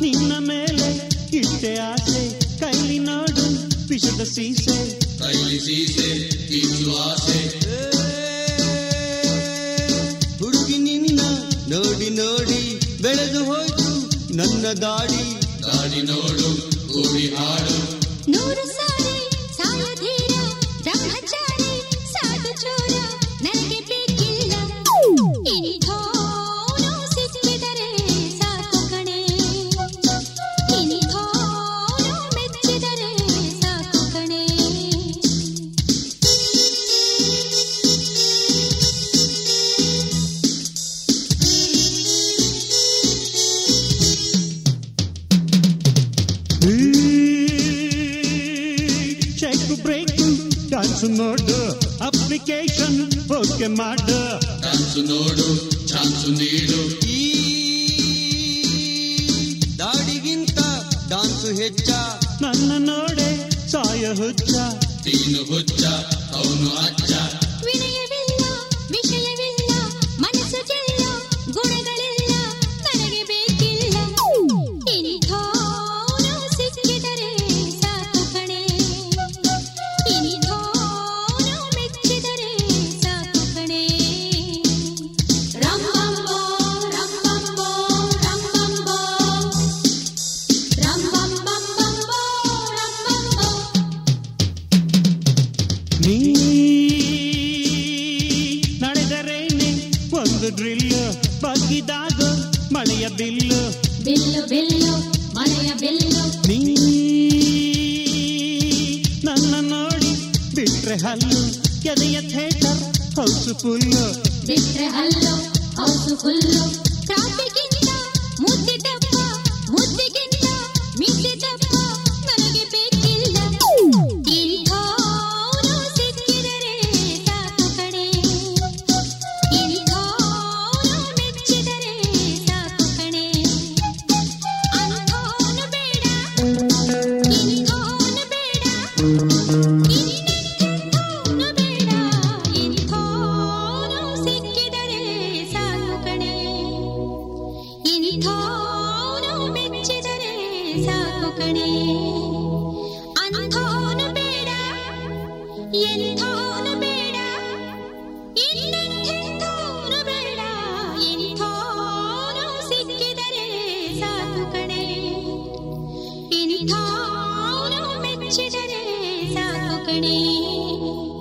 ನಿನ್ನ ಮೇಲೆ ಇಟ್ಟೆ ಆಸೆ ಕೈಲಿ ನೋಡು ವಿಷದ ಸೀಸೆ ಕೈಲಿ ಸೀಸೆ ತೀರ್ಸು ಆಸೆ ಹುಡುಗಿ ನಿನ್ನ ನೋಡಿ ನೋಡಿ ಬೆಳೆದು ಹೋಯ್ತು ನನ್ನ ದಾಡಿ ದಾಡಿ ನೋಡು ಕೂಡಿ ಹಾಡು ನೂರು ಸಾರಿ ಸಾಯಧೀರ ಬ್ರಹ್ಮಚಾರಿ ಸಾಧು ಚೋರ ನನಗೆ ಬೇಕಿಲ್ಲ ಇನಿಥೋನು ಸಿಕ್ಕಿದರೆ ಸಾಕು ಕಣೆ ಇನಿಥೋನು ಮೆಚ್ಚಿದರೆ ಸಾಕು ಕಣೆ ಚೆಕ್ ಬ್ರೇಕ್ ಚಾನ್ಸ್ ನೋಡು ಅಪ್ಲಿಕೇಶನ್ ಓಕೆ ಮಾಡು ಚಾನ್ಸು ನೋಡು ಚಾನ್ಸು ನೀಡು ಈ ದಾಡಿಗಿಂತ ಡಾನ್ಸು ಹೆಚ್ಚ ನನ್ನ ನೋಡೆ ಸಾಯ ಹುಚ್ಚ ನೀನು ಹುಚ್ಚ ಅವನು ಅಚ್ಚ ವಿನಯವಿಲ್ಲ ವಿಷಯವಿಲ್ಲ ಮನಸ್ಸು ಚೆಲ್ಲ ಗುಣಗಳಿಲ್ಲ ನನಗೆ ಬೇಕಿಲ್ಲ ಇನಿಥೋನು ಸಿಕ್ಕಿದರೆ ಸಾಕು ಕಣೆ ಇನಿಥೋನು ಮೆಚ್ಚಿದರೆ ಸಾಕು ಕಣೆ ರಂಬಂಬೋ ರಂಬಂಬೋ ರಂಬಂಬೋ ರಂಬಂಬಂಬಂಬೋ ರಂಬಂಬೋ ನೀ ನಡೆದರೇನೆ ಒಂದು ಡ್ರಿಲ್ ಬಗ್ಗಿದಾಗ ಮಳೆಯ ಬಿಲ್ಲು ಬಿಲ್ಲು ಬಿಲ್ಲು ಮಳೆಯ ಬಿಲ್ಲು ನೀ ನನ್ನ ನೋಡಿ ಬಿಟ್ರೆ ಹಲ್ಲು ಎದೆಯ ಥೇಟರ್ ಹೌಸು ಫುಲ್ಲು ಬಿಟ್ರೆ ಹಲ್ಲು ಹೌದು ಹುಲ್ಲು ಕಾಪಿಗಿಂತ ಮುದ್ದಿದಪ್ಪ ಮುದ್ದಿಗಿಂತ ಮಿದ್ದಿದಪ್ಪ ನನಗೆ ಬೇಕಿಲ್ಲ ಇಂಥೋನು ಸಿಕ್ಕಿದರೆ ಸಾಕು ಕಣೆ ಇಂಥೋನು ಮೆಚ್ಚಿದರೆ ಸಾಕು ಕಣೆ ಅಂಥೋನು ಬೇಡ ಇಂಥೋನು ಬೇಡ ಇನ್ನೆಂಥೋನು ಬೇಡ ಇಂಥೋನು ಸಿಕ್ಕಿದರೆ ಸಾಕು ಕಣೆ ಇಂಥೋನು ಮೆಚ್ಚಿದರೆ ಸಾಕು ಕಣೆ ಅಂಥೋನು ಬೇಡ ಎಂಥೋನು ಬೇಡ ಇನ್ನೆಂಥೋನು ಬೇಡ ಇಂಥೋನು ಸಿಕ್ಕಿದರೆ ಸಾಕು ಕಣೆ ಇಂಥೋನು ಮೆಚ್ಚಿದರೆ ಸಾಕು ಕಣೆ